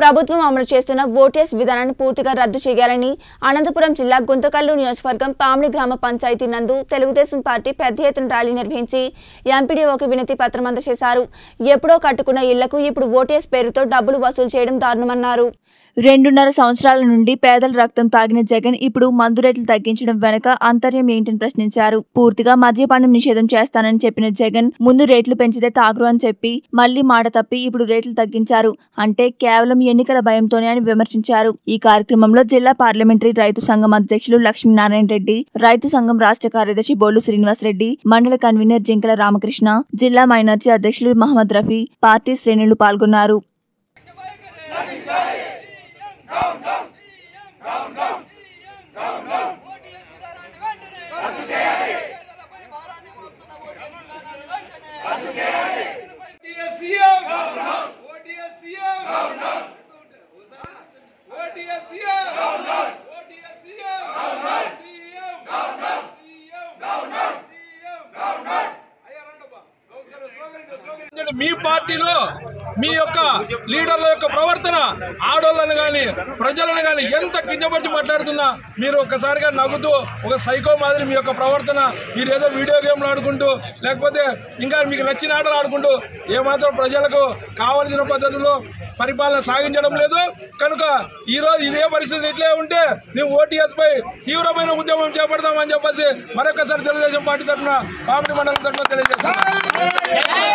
ప్రభుత్వం అమలు చేస్తున్న ఓటీఎస్ విధానాన్ని పూర్తిగా రద్దు చేయాలని అనంతపురం జిల్లా గుంతకల్లు నియోజకవర్గం పామిడి గ్రామ పంచాయతీ నందు తెలుగుదేశం పార్టీ పెద్ద ఎత్తున ర్యాలీ నిర్వహించి ఎంపీడీఓకి వినతి పత్రం అందజేశారు ఎప్పుడో కట్టుకున్న ఇళ్లకు ఇప్పుడు ఓటీఎస్ పేరుతో డబ్బులు వసూలు చేయడం దారుణమన్నారు రెండున్నర సంవత్సరాల నుండి పేదల రక్తం తాగిన జగన్ ఇప్పుడు మందు రేట్లు తగ్గించడం వెనక అంతర్యం ఏంటని ప్రశ్నించారు పూర్తిగా మద్యపానం నిషేధం చేస్తానని చెప్పిన జగన్ ముందు రేట్లు పెంచితే తాగరు అని చెప్పి మళ్లీ మాట తప్పి ఇప్పుడు రేట్లు తగ్గించారు అంటే కేవలం ఎన్నికల భయంతోనే అని విమర్శించారు ఈ కార్యక్రమంలో జిల్లా పార్లమెంటరీ రైతు సంఘం అధ్యక్షులు లక్ష్మీనారాయణ రెడ్డి రైతు సంఘం రాష్ట్ర కార్యదర్శి బొల్లు శ్రీనివాస్ రెడ్డి మండల కన్వీనర్ జింకల రామకృష్ణ జిల్లా మైనార్టీ అధ్యక్షులు మహమ్మద్ రఫీ పార్టీ శ్రేణులు పాల్గొన్నారు OTS CM OTS CM OTS CM OTS CM CM మీ పార్టీలో మీ యొక్క లీడర్ల యొక్క ప్రవర్తన ఆడోళ్ళని కానీ ప్రజలను కానీ ఎంత కించపరిచి మాట్లాడుతున్నా మీరు ఒక్కసారిగా నవ్వుతూ ఒక సైకో మాదిరి మీ యొక్క ప్రవర్తన మీరు ఏదో వీడియో గేమ్లు ఆడుకుంటూ లేకపోతే ఇంకా మీకు నచ్చిన ఆటలు ఆడుకుంటూ ఏమాత్రం ప్రజలకు కావలసిన పద్ధతిలో పరిపాలన సాగించడం లేదు కనుక ఈరోజు ఇదే పరిస్థితి ఇట్లే ఉంటే మేము ఓటీఎస్ పై తీవ్రమైన ఉద్యమం చేపడతామని చెప్పేసి మరొకసారి తెలుగుదేశం పార్టీ తరఫున పామిడి మండలం తరఫున తెలియజేస్తాం